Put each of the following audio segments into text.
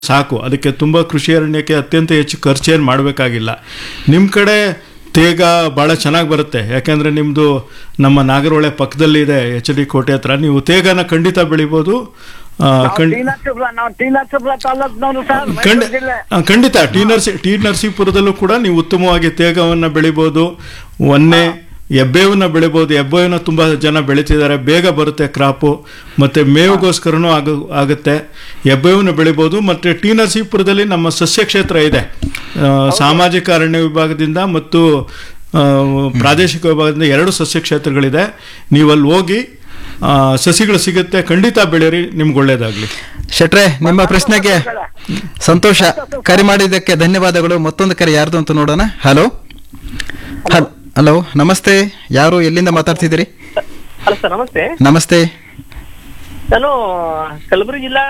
ಸಾಕು ಅದಕ್ಕೆ ತುಂಬ ಕೃಷಿ ಅರಣ್ಯಕ್ಕೆ ಅತ್ಯಂತ ಹೆಚ್ಚು ಖರ್ಚೇನು ಮಾಡಬೇಕಾಗಿಲ್ಲ ನಿಮ್ಮ ಕಡೆ ತೇಗ ಭಾಳ ಚೆನ್ನಾಗಿ ಬರುತ್ತೆ ಯಾಕೆಂದರೆ ನಿಮ್ಮದು ನಮ್ಮ ನಾಗರಹೊಳೆ ಪಕ್ಕದಲ್ಲಿದೆ ಎಚ್ ಡಿ ಕೋಟೆ ಹತ್ರ ನೀವು ತೇಗನ ಖಂಡಿತ ಬೆಳಿಬೋದು ಆ, ಖಂಡ್- ಟಿ ನರಸೀಪುರ ನಾವು ಟಿ ನರಸೀಪುರ ತಾಲೂಕ್ನವರು ಸರ್ ಖಂಡ ಮೈಸೂರು ಜಿಲ್ಲೆ ಆ, ಖಂಡಿತ ಟಿ ನರ್ಸಿ ಟಿ ನರಸೀಪುರದಲ್ಲೂ ಕೂಡ ನೀವು ಉತ್ತಮವಾಗಿ ತೇಗವನ್ನು ಬೆಳಿಬೋದು ಒನ್ನೆ ಎಬ್ಬೇವನ್ನ ಬೆಳಿಬೋದು ಎಬ್ಬೇವನ್ನ ತುಂಬ ಜನ ಬೆಳಿತಿದ್ದಾರೆ ಬೇಗ ಬರುತ್ತೆ ಕ್ರಾಪು ಮತ್ತು ಮೇವಿಗೋಸ್ಕರನೂ ಆಗ ಆಗುತ್ತೆ ಎಬ್ಬೇವನ್ನ ಬೆಳಿಬೋದು ಮತ್ತು ಟಿ ನರಸೀಪುರದಲ್ಲಿ ನಮ್ಮ ಸಸ್ಯ ಕ್ಷೇತ್ರ ಇದೆ ಆ, ಸಾಮಾಜಿಕ ಅರಣ್ಯ ವಿಭಾಗದಿಂದ ಮತ್ತು ಆ, ಪ್ರಾದೇಶಿಕ ವಿಭಾಗದಿಂದ ಎರಡು ಸಸ್ಯ ಕ್ಷೇತ್ರಗಳಿದೆ ನೀವು ಅಲ್ಲಿ ಹೋಗಿ ಆ, ಸಸಿಗಳು ಸಿಗುತ್ತೆ ಖಂಡಿತ ಬೆಳೀರಿ ನಿಮ್ಗೆ ಒಳ್ಳೇದಾಗಲಿ ಶೆಟ್ರೆ ನಿಮ್ಮ ಪ್ರಶ್ನೆಗೆ ಸಂತೋಷ ಕರೆ ಮಾಡಿದ್ದಕ್ಕೆ ಧನ್ಯವಾದಗಳು ಮತ್ತೊಂದು ಕರೆ ಯಾರ್ದು ಅಂತ ನೋಡೋಣ ಹಲೋ ಹಲೋ ನಮಸ್ತೆ ಯಾರು ಎಲ್ಲಿಂದ ಮಾತಾಡ್ತಿದ್ದೀರಿ ಹಲೋ ಸರ್ ನಮಸ್ತೆ ನಮಸ್ತೆ ನಾನು ಕಲಬುರಗಿ ಜಿಲ್ಲಾ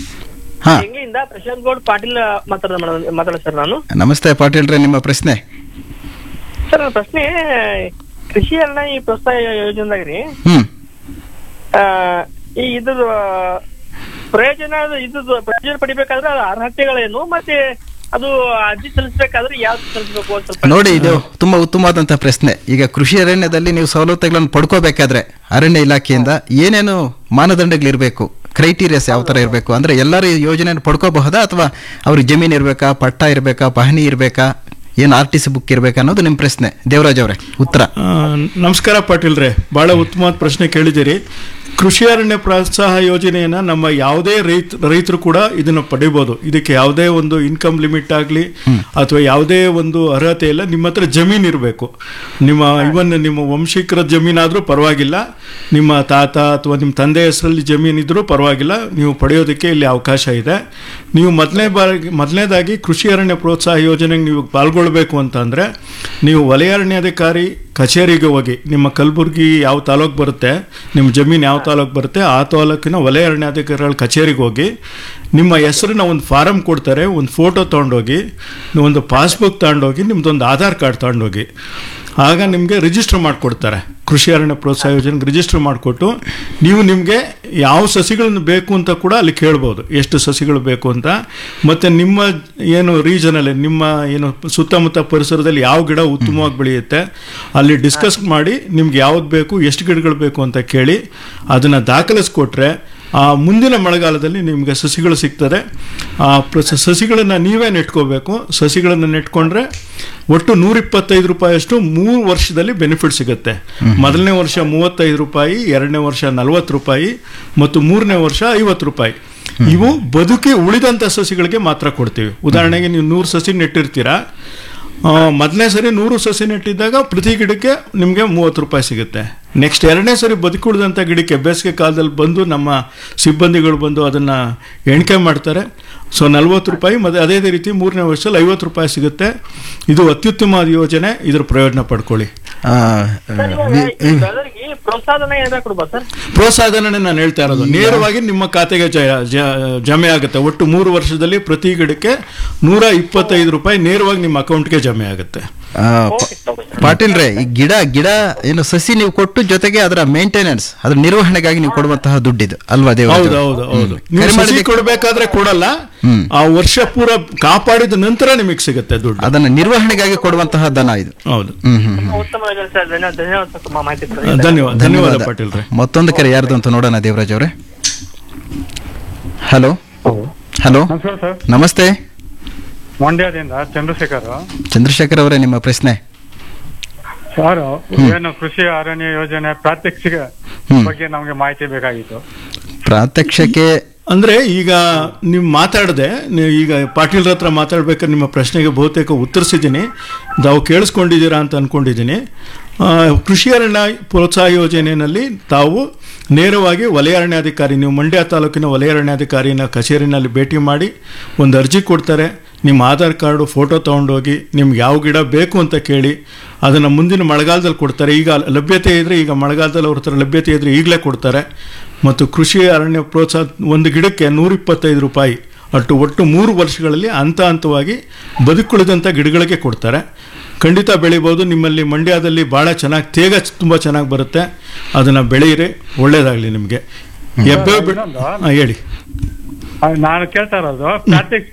ಹಾ ಹೆಂಗೆಯಿಂದ ಪ್ರಶಾಂತ್ ಗೌಡ್ ಪಾಟೀಲ್ ಮಾತಾಡ ಮಾತಾಡ ಸರ್ ನಾನು ನಮಸ್ತೆ ಪಾಟೀಲ್ರೆ ನಿಮ್ಮ ಪ್ರಶ್ನೆ ಸರ್ ನನ್ನ ಪ್ರಶ್ನೆ ಕೃಷಿ ಅರಣ್ಯ ಈ ಪ್ರೋತ್ಸಾಹ ಯೋಜನೆದಾಗ ರೀ ಹ್ಮ್ ಆ, ಈ ಇದ್ರ ಪ್ರಯೋಜನ ಇದ್ದು ಪ್ರಯೋಜನ ಪಡಿಬೇಕಾದ್ರೆ ಅದು ಅರ್ಹತೆಗಳೇನು ಮತ್ತೆ ಅದು ಅರ್ಜಿ ಸಲ್ಲಿಸಬೇಕಾದ್ರೆ ಯಾವ್ದು ಸಲ್ಲಿಸಬೇಕು ಅಂತ ಸ್ವಲ್ಪ ನೋಡಿ ಇದು ತುಂಬಾ ಉತ್ತಮವಾದಂತಹ ಪ್ರಶ್ನೆ ಈಗ ಕೃಷಿ ಅರಣ್ಯದಲ್ಲಿ ನೀವು ಸವಲತ್ತುಗಳನ್ನು ಪಡ್ಕೋಬೇಕಾದ್ರೆ ಅರಣ್ಯ ಇಲಾಖೆಯಿಂದ ಏನೇನು ಮಾನದಂಡಗಳಿರ್ಬೇಕು ಕ್ರೈಟೀರಿಯಾಸ್ ಯಾವ ತರ ಇರಬೇಕು ಅಂದ್ರೆ ಎಲ್ಲರೂ ಈ ಯೋಜನೆಯನ್ನು ಪಡ್ಕೋಬಹುದಾ ಅಥವಾ ಅವ್ರಿಗೆ ಜಮೀನು ಇರಬೇಕಾ ಪಟ್ಟ ಇರಬೇಕಾ ಪಹಣಿ ಇರಬೇಕಾ ಏನು ಆರ್ ಟಿ ಸಿ ಬುಕ್ ಇರಬೇಕಾ ಅನ್ನೋದು ನಿಮ್ಮ ಪ್ರಶ್ನೆ ದೇವರಾಜ್ ಅವರೇ ಉತ್ತರ ಆ, ನಮಸ್ಕಾರ ಪಾಟೀಲ್ರೆ ಬಹಳ ಉತ್ತಮವಾದ ಪ್ರಶ್ನೆ ಕೇಳಿದ್ದೀರಿ ಕೃಷಿ ಅರಣ್ಯ ಪ್ರೋತ್ಸಾಹ ಯೋಜನೆಯನ್ನ ನಮ್ಮ ಯಾವುದೇ ರೈತ ರೈತರು ಕೂಡ ಇದನ್ನು ಪಡಿಬೋದು ಇದಕ್ಕೆ ಯಾವುದೇ ಒಂದು ಇನ್ಕಮ್ ಲಿಮಿಟ್ ಆಗಲಿ ಅಥವಾ ಯಾವುದೇ ಒಂದು ಅರ್ಹತೆ ಇಲ್ಲ ನಿಮ್ಮ ಹತ್ರ ಜಮೀನು ಇರಬೇಕು ನಿಮ್ಮ ಇವನ್ ನಿಮ್ಮ ವಂಶಿಕರ ಜಮೀನಾದರೂ ಪರವಾಗಿಲ್ಲ ನಿಮ್ಮ ತಾತ ಅಥವಾ ನಿಮ್ಮ ತಂದೆ ಹೆಸರಲ್ಲಿ ಜಮೀನು ಇದ್ರೂ ಪರವಾಗಿಲ್ಲ ನೀವು ಪಡೆಯೋದಕ್ಕೆ ಇಲ್ಲಿ ಅವಕಾಶ ಇದೆ ನೀವು ಮೊದಲನೇ ಬಾರಿ ಮೊದಲನೇದಾಗಿ ಕೃಷಿ ಅರಣ್ಯ ಪ್ರೋತ್ಸಾಹ ಯೋಜನೆಗೆ ನೀವು ಪಾಲ್ಗೊಳ್ಬೇಕು ಅಂತಂದರೆ ನೀವು ವಲಯ ಅರಣ್ಯಾಧಿಕಾರಿ ಕಚೇರಿಗೆ ಹೋಗಿ ನಿಮ್ಮ ಕಲಬುರಗಿ ಯಾವ ತಾಲೂಕು ಬರುತ್ತೆ ನಿಮ್ಮ ಜಮೀನು ಯಾವ ತಾಲೂಕು ಬರುತ್ತೆ ಆ ತಾಲೂಕಿನ ವಲಯ ಅರಣ್ಯಾಧಿಕಾರಿಗಳ ಕಚೇರಿಗೆ ಹೋಗಿ ನಿಮ್ಮ ಹೆಸರಿನ ಒಂದು ಫಾರಮ್ ಕೊಡ್ತಾರೆ ಒಂದು ಫೋಟೋ ತೊಗೊಂಡೋಗಿ ನೀವು ಒಂದು ಪಾಸ್ಬುಕ್ ತಗೊಂಡೋಗಿ ನಿಮ್ದೊಂದು ಆಧಾರ್ ಕಾರ್ಡ್ ತಗೊಂಡೋಗಿ ಆಗ ನಿಮಗೆ ರಿಜಿಸ್ಟರ್ ಮಾಡಿಕೊಡ್ತಾರೆ ಕೃಷಿ ಅರಣ್ಯ ಪ್ರೋತ್ಸಾಹ ಯೋಜನೆಗೆ ರಿಜಿಸ್ಟರ್ ಮಾಡಿಕೊಟ್ಟು ನೀವು ನಿಮಗೆ ಯಾವ ಸಸಿಗಳನ್ನು ಬೇಕು ಅಂತ ಕೂಡ ಅಲ್ಲಿ ಕೇಳ್ಬೋದು ಎಷ್ಟು ಸಸಿಗಳು ಬೇಕು ಅಂತ ಮತ್ತು ನಿಮ್ಮ ಏನು ರೀಜನಲ್ಲಿ ನಿಮ್ಮ ಏನು ಸುತ್ತಮುತ್ತ ಪರಿಸರದಲ್ಲಿ ಯಾವ ಗಿಡ ಉತ್ತಮವಾಗಿ ಬೆಳೆಯುತ್ತೆ ಅಲ್ಲಿ ಡಿಸ್ಕಸ್ ಮಾಡಿ ನಿಮ್ಗೆ ಯಾವ್ದು ಬೇಕು ಎಷ್ಟು ಗಿಡಗಳು ಬೇಕು ಅಂತ ಕೇಳಿ ಅದನ್ನು ದಾಖಲಿಸ್ಕೊಟ್ರೆ ಆ ಮುಂದಿನ ಮಳೆಗಾಲದಲ್ಲಿ ನಿಮಗೆ ಸಸಿಗಳು ಸಿಗ್ತದೆ ಆ ಪ್ರ- ಸಸಿಗಳನ್ನು ನೀವೇ ನೆಟ್ಕೋಬೇಕು ಸಸಿಗಳನ್ನು ನೆಟ್ಕೊಂಡ್ರೆ ಒಟ್ಟು ನೂರಿಪ್ಪತ್ತೈದು ರೂಪಾಯಿಯಷ್ಟು ಮೂರು ವರ್ಷದಲ್ಲಿ ಬೆನಿಫಿಟ್ ಸಿಗುತ್ತೆ ಮೊದಲನೇ ವರ್ಷ ಮೂವತ್ತೈದು ರೂಪಾಯಿ ಎರಡನೇ ವರ್ಷ ನಲವತ್ತು ರೂಪಾಯಿ ಮತ್ತು ಮೂರನೇ ವರ್ಷ ಐವತ್ತು ರೂಪಾಯಿ ಇವು ಬದುಕಿ ಉಳಿದಂಥ ಸಸಿಗಳಿಗೆ ಮಾತ್ರ ಕೊಡ್ತೀವಿ ಉದಾಹರಣೆಗೆ ನೀವು ನೂರು ಸಸಿ ನೆಟ್ಟಿರ್ತೀರಾ ಮೊದಲನೇ ಸರಿ ನೂರು ಸಸಿ ನೆಟ್ಟಿದ್ದಾಗ ಪ್ರತಿ ಗಿಡಕ್ಕೆ ನಿಮಗೆ ಮೂವತ್ತು ರೂಪಾಯಿ ಸಿಗುತ್ತೆ ನೆಕ್ಸ್ಟ್ ಎರಡನೇ ಸರಿ ಬದುಕುಳಿದಂಥ ಗಿಡಕ್ಕೆ ಬೇಸಿಗೆ ಕಾಲದಲ್ಲಿ ಬಂದು ನಮ್ಮ ಸಿಬ್ಬಂದಿಗಳು ಬಂದು ಅದನ್ನು ಎಣಿಕೆ ಮಾಡ್ತಾರೆ ಸೊ ನಲ್ವತ್ತು ರೂಪಾಯಿ ಮತ್ತು ಅದೇ ರೀತಿ ಮೂರನೇ ವರ್ಷದಲ್ಲಿ ಐವತ್ತು ರೂಪಾಯಿ ಸಿಗುತ್ತೆ ಇದು ಅತ್ಯುತ್ತಮವಾದ ಯೋಜನೆ ಇದ್ರ ಪ್ರಯೋಜನ ಪಡ್ಕೊಳ್ಳಿ ಆ, ಸರ್, ಇವಾಗ ವಿ- ಈ ಬ್ರದರ್ಗೆ ಪ್ರೋತ್ಸಾಹನ ಏನಾರ ಕೊಡ್ಬೋದು ಸರ್ ಪ್ರೋತ್ಸಾಹಧನನೇ ನಾನು ಹೇಳ್ತಾ ಇರೋದು ನೇರವಾಗಿ ನಿಮ್ಮ ಖಾತೆಗೆ ಜ- ಜ- ಜಮೆ ಆಗುತ್ತೆ ಒಟ್ಟು ಮೂರು ವರ್ಷದಲ್ಲಿ ಪ್ರತಿ ಗಿಡಕ್ಕೆ ನೂರ ಇಪ್ಪತ್ತೈದು ರೂಪಾಯಿ ನೇರವಾಗಿ ನಿಮ್ಮ ಅಕೌಂಟ್ಗೆ ಜಮೆ ಆಗುತ್ತೆ ಆ, ಪ- ಪಾಟೀಲ್ರೆ ಈ ಗಿಡ ಗಿಡ ಏನು ಸಸಿ ನೀವು ಕೊಟ್ಟು ಜೊತೆಗೆ ಅದರ ಮೇಂಟೆನೆನ್ಸ್ ಅದ್ರ ನಿರ್ವಹಣೆಗಾಗಿ ನೀವು ಕೊಡುವಂತಹ ದುಡ್ಡಿದು ಅಲ್ವಾ ದೇವರಾಜ್ ಹೌದು ಅವರೇ? ಹೌದು ಹೌದು ಹ್ಮ್. ನೀವು ಕರೆ ಸಸಿ ಮಾಡಿದ್ದಕ್ಕೆ- ಕೊಡಬೇಕಾದ್ರೆ ಕೊಡಲ್ಲ ಹ್ಮ್. ಆ ವರ್ಷ ಪೂರ ಕಾಪಾಡಿದ ನಂತರ ನಿಮಗೆ ಸಿಗುತ್ತೆ ದುಡ್ಡು ಅದನ್ನ ನಿರ್ವಹಣೆಗಾಗಿ ಕೊಡುವಂತಹ ದನ ಇದು ಹೌದು ಹ್ಮ್ ಹ್ಮ್ ಹ್ಮ್. ಉತ್ತಮ ಯೋಜನೆ ಸರ್ ಧನ್ಯವಾದ ಧನ್ಯವಾದ ಸರ್ ಮಾ- ಮಾಹಿತಿ ಕೊಡೋದಕ್ಕೆ. ಧನ್ಯವಾದ ಧನ್ಯವಾದ ಪಾಟೀಲ್ರೆ ಮತ್ತೊಂದು ಕರೆ ಯಾರ್ದು ಅಂತ ನೋಡೋಣ ದೇವರಾಜ್ ಅವರೇ ಹಲೋ ಹಲೋ ನಮಸ್ಕಾರ ಸರ್ ನಮಸ್ತೆ ಮಂಡ್ಯದಿಂದ ಚಂದ್ರಶೇಖರ್ ಚಂದ್ರಶೇಖರ್ ಅವರೇ ನಿಮ್ಮ ಪ್ರಶ್ನೆ ಸರ್ ಏನು ಕೃಷಿ ಅರಣ್ಯ ಯೋಜನೆ ಪ್ರಾತ್ಯಕ್ಷಿಕ ಹ್ಮ್. ಬಗ್ಗೆ ನಮಗೆ ಮಾಹಿತಿ ಬೇಕಾಗಿತ್ತು ಪ್ರಾತ್ಯಕ್ಷಕ್ಕೆ ಅಂದ್ರೆ ಈಗ ನೀವು ಮಾತಾಡದೆ ನೀವು ಈಗ ಪಾಟೀಲ್ರ ಹತ್ರ ಮಾತಾಡ್ಬೇಕಾದ್ರೆ ನಿಮ್ಮ ಪ್ರಶ್ನೆಗೆ ಬಹುತೇಕ ಉತ್ತರಿಸಿದ್ದೀನಿ ತಾವು ಕೇಳಿಸ್ಕೊಂಡಿದ್ದೀರಾ ಅಂತ ಅನ್ಕೊಂಡಿದ್ದೀನಿ ಆ, ಕೃಷಿ ಅರಣ್ಯ ಪ್ರೋತ್ಸಾಹ ಯೋಜನೆಯಲ್ಲಿ ತಾವು ನೇರವಾಗಿ ವಲಯ ಅರಣ್ಯಾಧಿಕಾರಿ ನೀವು ಮಂಡ್ಯ ತಾಲೂಕಿನ ವಲಯ ಅರಣ್ಯಾಧಿಕಾರಿನ ಕಚೇರಿನಲ್ಲಿ ಭೇಟಿ ಮಾಡಿ ಒಂದು ಅರ್ಜಿ ಕೊಡ್ತಾರೆ ನಿಮ್ಮ ಆಧಾರ್ ಕಾರ್ಡು ಫೋಟೋ ತೊಗೊಂಡೋಗಿ ನಿಮ್ಗೆ ಯಾವ ಗಿಡ ಬೇಕು ಅಂತ ಕೇಳಿ ಅದನ್ನು ಮುಂದಿನ ಮಳೆಗಾಲದಲ್ಲಿ ಕೊಡ್ತಾರೆ ಈಗ ಲಭ್ಯತೆ ಇದ್ದರೆ ಈಗ ಮಳೆಗಾಲದಲ್ಲಿ ಅವ್ರ ಹತ್ರ ಲಭ್ಯತೆ ಇದ್ದರೆ ಈಗಲೇ ಕೊಡ್ತಾರೆ ಮತ್ತು ಕೃಷಿ ಅರಣ್ಯ ಪ್ರೋತ್ಸಾಹ ಒಂದು ಗಿಡಕ್ಕೆ ನೂರಿಪ್ಪತ್ತೈದು ರೂಪಾಯಿ ಅಟ್ಟು ಒಟ್ಟು ಮೂರು ವರ್ಷಗಳಲ್ಲಿ ಹಂತ ಹಂತವಾಗಿ ಬದುಕುಳಿದಂಥ ಗಿಡಗಳಿಗೆ ಕೊಡ್ತಾರೆ ಖಂಡಿತ ಬೆಳಿಬೋದು ನಿಮ್ಮಲ್ಲಿ ಮಂಡ್ಯದಲ್ಲಿ ಭಾಳ ಚೆನ್ನಾಗಿ ತೇಗ ತುಂಬ ಚೆನ್ನಾಗಿ ಬರುತ್ತೆ ಅದನ್ನು ಬೆಳೆಯಿರಿ ಒಳ್ಳೆಯದಾಗಲಿ ನಿಮಗೆ ಎಬ್ಬೆ ಬೆ- ಇನ್ನೊಂದು? ಹಾಂ ಹೇಳಿ ನಾನು ಕೇಳ್ತಾ ಇರೋದು ಪ್ರಾತ್ಯಕ್ಷಿಕೆ